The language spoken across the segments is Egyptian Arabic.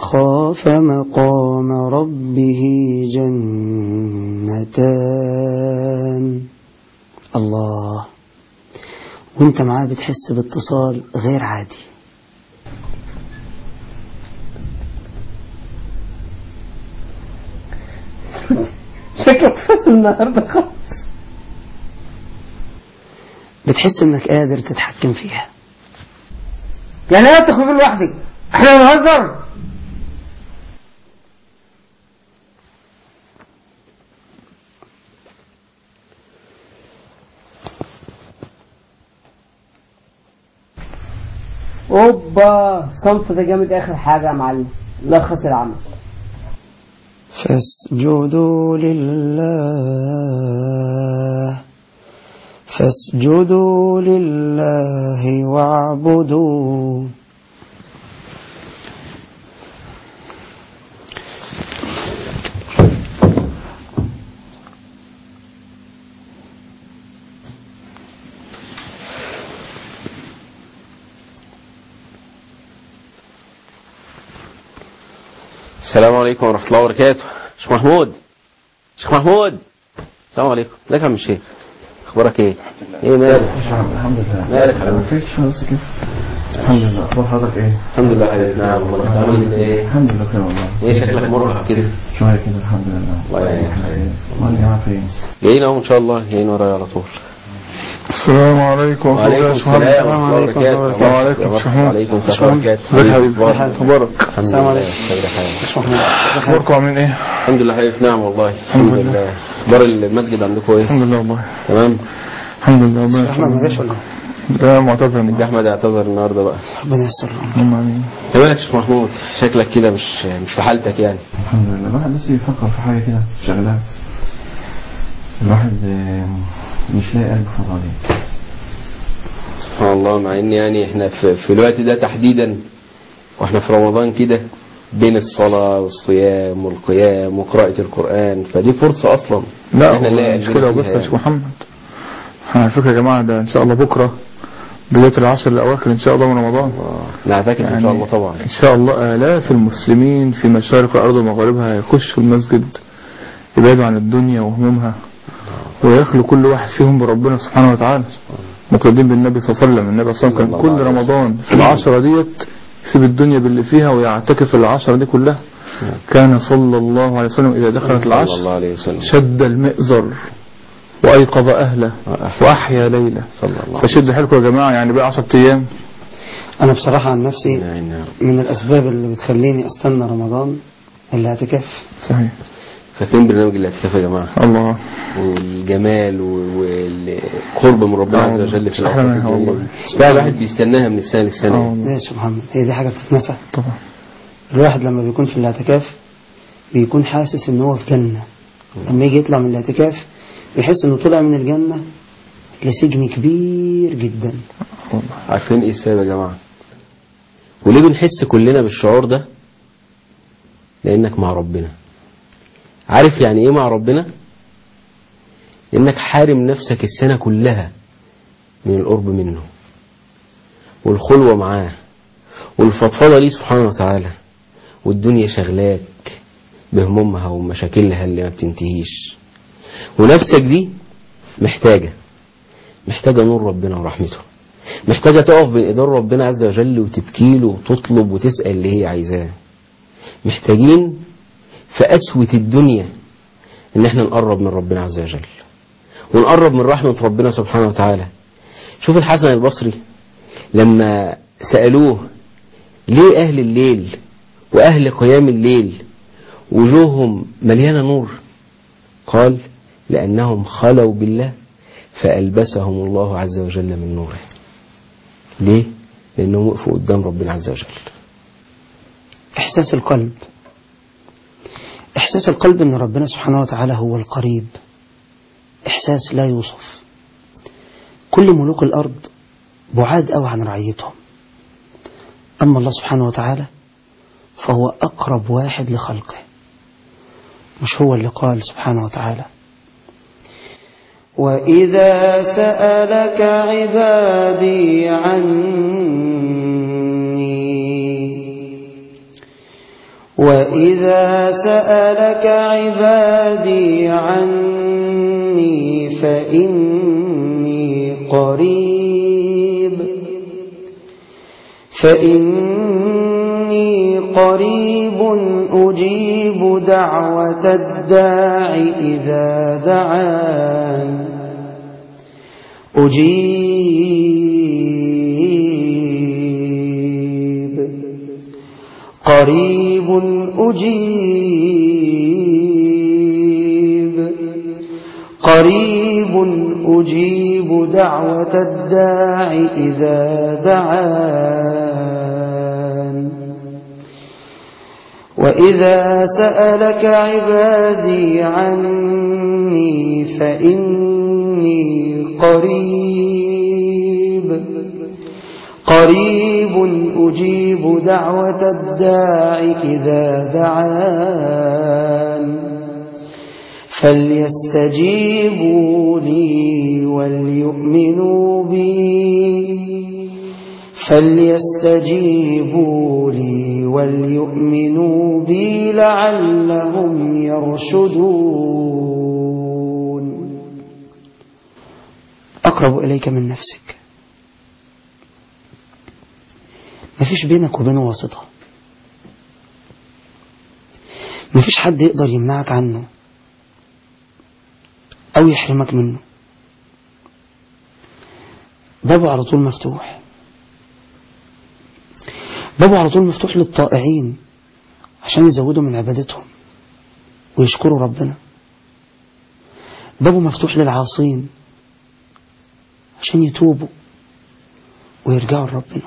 خاف مقام ربه جنتان الله وانت معاه بتحس باتصال غير عادي شكلك فاس النهارده خالص بتحس انك قادر تتحكم فيها يعني انا تخرج لوحدك احنا بنهزر اوبا صنف ده جامد اخر حاجه يا معلم لخص العمل فاسجدوا لله فاسجدوا لله واعبدوا السلام عليكم ورحمة الله وبركاته شيخ محمود شيخ محمود السلام عليكم ازيك يا عم الشيخ اخبارك ايه ايه مالك الحمد لله مالك يا حبيبي؟ ما فيش بس كده الحمد لله اخبار حضرتك ايه الحمد لله عليك نعم والله انت عامل ايه الحمد لله بخير والله ايه شكلك مرهق كده شويه كده الحمد لله الله يعينك. احنا ايه امال الجماعه فين جايين اهو ان شاء الله جايين ورايا على طول السلام عليكم وعليكم السلام ورحمة الله وبركاته السلام عليكم شيخ محمود وعليكم السلام ورحمة الله وبركاته ازيك يا حبيبي أخبارك؟ مبارك الحمد السلام لله عليكم. خير حال مش محمود اخباركم عاملين ايه الحمد لله حبيبي نعم والله الحمد لله اخبار المسجد عندكم ايه الحمد لله والله تمام الحمد لله ربنا احمد ما جاش يستر ولا ده معتذر الحاج احمد اعتذر النهارده بقى ربنا ييسر له اللهم امين انت مالك يا شيخ محمود شكلك كده مش مش في حالتك يعني الحمد لله الواحد بس يفكر في حاجه كده شغلها الواحد آه، مش لاقي قلب فاضي سبحان الله مع ان يعني احنا في, في الوقت ده تحديدا واحنا في رمضان كده بين الصلاة والصيام والقيام وقراءة القرآن فدي فرصة اصلا لا احنا نلاقي هو مش قلبنا كده فيها وبس يا يعني. شيخ محمد احنا على فكره يا جماعه ده ان شاء الله بكره بدايه العشر الاواخر ان شاء الله من رمضان آه، نعتكف ان شاء الله طبعا ان شاء الله الاف المسلمين في مشارق الارض ومغاربها هيخشوا المسجد يبعدوا عن الدنيا وهمومها ويخلوا كل واحد فيهم بربنا سبحانه وتعالى مقربين بالنبي صلى الله عليه وسلم النبي صلى الله عليه وسلم كان صلى الله كل عليه رمضان في العشرة ديت يسيب الدنيا باللي فيها ويعتكف العشرة دي كلها كان صلى الله عليه وسلم إذا دخلت صلى الله العشر عليه وسلم شد المئزر وأيقظ أهله وأحيا ليلة صلى الله عليه فشد حيلكم يا جماعة يعني بقى 10 أيام انا بصراحة عن نفسي وسلم يا رب. من الاسباب اللي بتخليني استنى رمضان الاعتكاف صحيح فاكرين برنامج الاعتكاف يا جماعة الله والجمال و- والقرب من ربنا آه عز والله. وجل في أحلى الأوقات منها الجميلة والله. دي. بقى الواحد بيستناها من السنة آه للسنة والله ماشي يا محمد هي دي حاجة بتتنسى طبعا الواحد لما بيكون في الاعتكاف بيكون حاسس ان هو في جنة لما يجي يطلع من الاعتكاف بيحس انه طلع من الجنة لسجن كبير جدا والله عارفين ايه السبب يا جماعة وليه بنحس كلنا بالشعور ده لانك مع ربنا عارف يعني ايه مع ربنا انك حارم نفسك السنة كلها من القرب منه والخلوة معاه والفضفضة ليه سبحانه وتعالى والدنيا شغلاك بهمومها ومشاكلها اللي ما بتنتهيش ونفسك دي محتاجة محتاجة نور ربنا ورحمته محتاجة تقف بين ايدين ربنا عز وجل وتبكي له وتطلب وتسأل اللي هي عايزاه محتاجين في قسوة الدنيا ان احنا نقرب من ربنا عز وجل ونقرب من رحمة ربنا سبحانه وتعالى شوف الحسن البصري لما سألوه ليه أهل الليل وأهل قيام الليل وجوههم مليانة نور قال لأنهم خلوا بالله فألبسهم الله عز وجل من نوره ليه؟ لأنهم وقفوا قدام ربنا عز وجل احساس القلب احساس القلب ان ربنا سبحانه وتعالى هو القريب احساس لا يوصف كل ملوك الارض بعاد قوي عن رعيتهم اما الله سبحانه وتعالى فهو اقرب واحد لخلقه مش هو اللي قال سبحانه وتعالى وإذا سألك عبادي عني وإذا سألك عبادي عني فإني قريب فإني قريب أجيب دعوة الداع إذا دعان أجيب قريب أجيب قريب أجيب دعوة الداع إذا دعان وإذا سألك عبادي عني فإني قريب قريب أجيب دعوة الداع إذا دعان فليستجيبوا لي وليؤمنوا بي فليستجيبوا لي وليؤمنوا بي لعلهم يرشدون أقرب إليك من نفسك مفيش بينك وبينه واسطة مفيش حد يقدر يمنعك عنه أو يحرمك منه بابه على طول مفتوح بابه على طول مفتوح للطائعين عشان يزودوا من عبادتهم ويشكروا ربنا بابه مفتوح للعاصين عشان يتوبوا ويرجعوا لربنا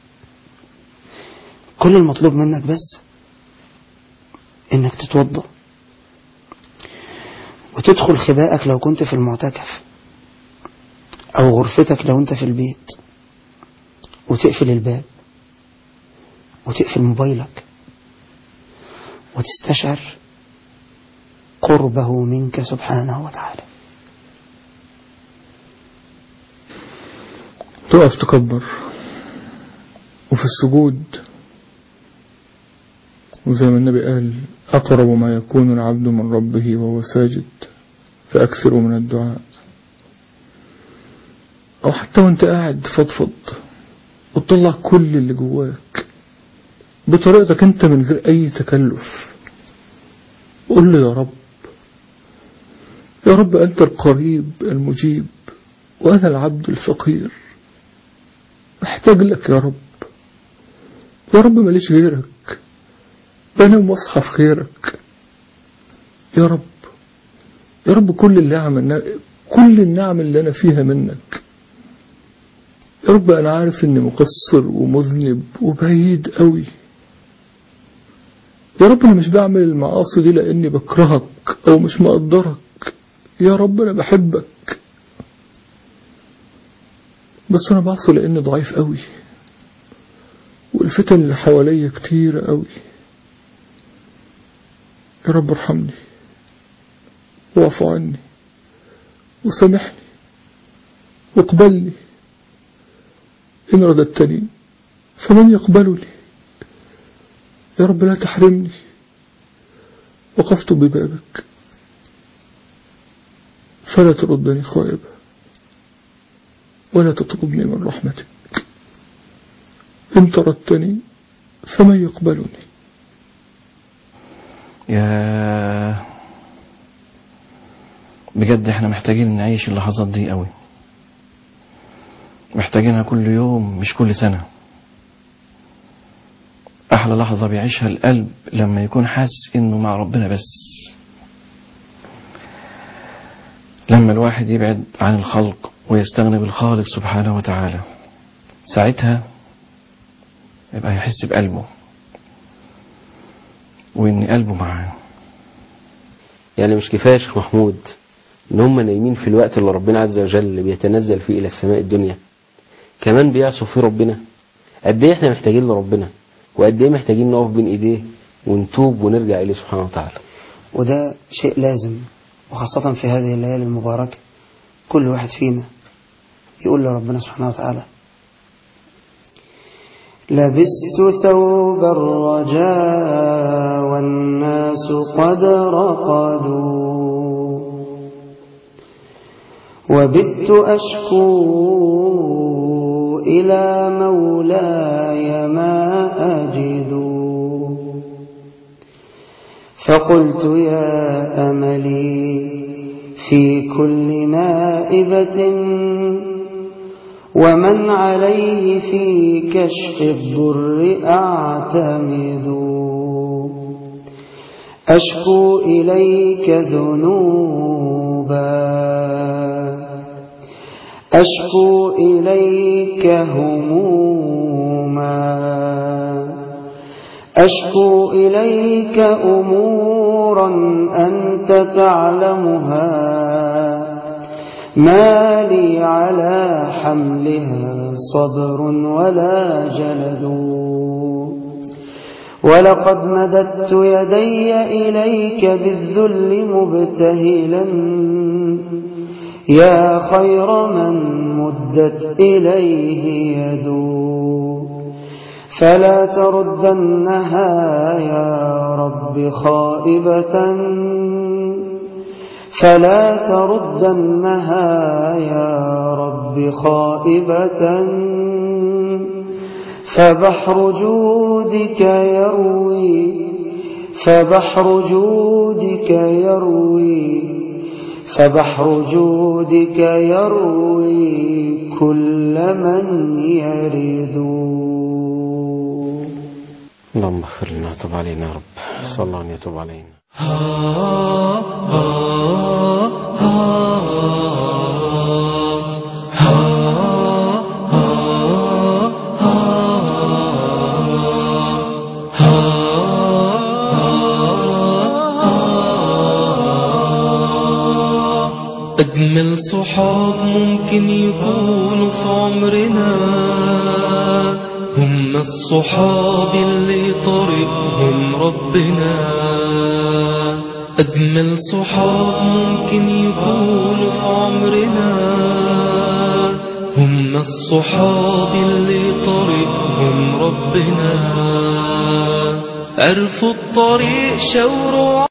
كل المطلوب منك بس انك تتوضا وتدخل خباءك لو كنت في المعتكف او غرفتك لو انت في البيت وتقفل الباب وتقفل موبايلك وتستشعر قربه منك سبحانه وتعالى تقف تكبر وفي السجود وزي ما النبي قال أقرب ما يكون العبد من ربه وهو ساجد فأكثر من الدعاء أو حتى وانت قاعد فضفض وتطلع كل اللي جواك بطريقتك انت من غير أي تكلف قول له يا رب يا رب أنت القريب المجيب وأنا العبد الفقير محتاج لك يا رب يا رب ماليش غيرك بنام واصحى في خيرك يا رب يا رب كل النعم كل النعم اللي أنا فيها منك يا رب أنا عارف إني مقصر ومذنب وبعيد قوي يا رب أنا مش بعمل المعاصي دي لأني بكرهك أو مش مقدرك يا رب أنا بحبك بس أنا بعصي لأني ضعيف قوي والفتن اللي حواليا كتيرة قوي يا رب ارحمني واعف عني وسامحني واقبلني إن رددتني فمن يقبلني يا رب لا تحرمني وقفت ببابك فلا تردني خائبا ولا تطلبني من رحمتك إن طردتني فمن يقبلني يا بجد احنا محتاجين نعيش اللحظات دي قوي محتاجينها كل يوم مش كل سنة أحلى لحظة بيعيشها القلب لما يكون حاسس إنه مع ربنا بس لما الواحد يبعد عن الخلق ويستغني بالخالق سبحانه وتعالى ساعتها يبقى يحس بقلبه وإن قلبه معاه يعني مش كفاية يا شيخ محمود ان هم نايمين في الوقت اللي ربنا عز وجل بيتنزل فيه الى السماء الدنيا كمان بيعصوا فيه ربنا قد ايه احنا محتاجين لربنا وقد ايه محتاجين نقف بين ايديه ونتوب ونرجع اليه سبحانه وتعالى وده شيء لازم وخاصة في هذه الليالي المباركة كل واحد فينا يقول لربنا سبحانه وتعالى لبست ثوب الرجاء والناس قد رقدوا وبت أشكو إلى مولاي ما أجد فقلت يا أملي في كل نائبة ومن عليه في كشف الضر أعتمد أشكو إليك ذنوبا أشكو إليك هموما أشكو إليك أمورا أنت تعلمها ما لي على حملها صبر ولا جلد ولقد مددت يدي إليك بالذل مبتهلا يا خير من مدت إليه يدو فلا تردنها يا رب خائبة فلا تردنها يا رب خائبة فبحر جودك يروي فبحر جودك يروي فبحر جودك يروي كل من يرد اللهم اغفر لنا وتب علينا يا رب صلى الله أن يتوب علينا أجمل صحاب ممكن يكونوا في عمرنا هم الصحاب اللي طريقهم ربنا أجمل صحاب ممكن يكونوا في عمرنا هم الصحاب اللي طريقهم ربنا عرفوا الطريق شاوروا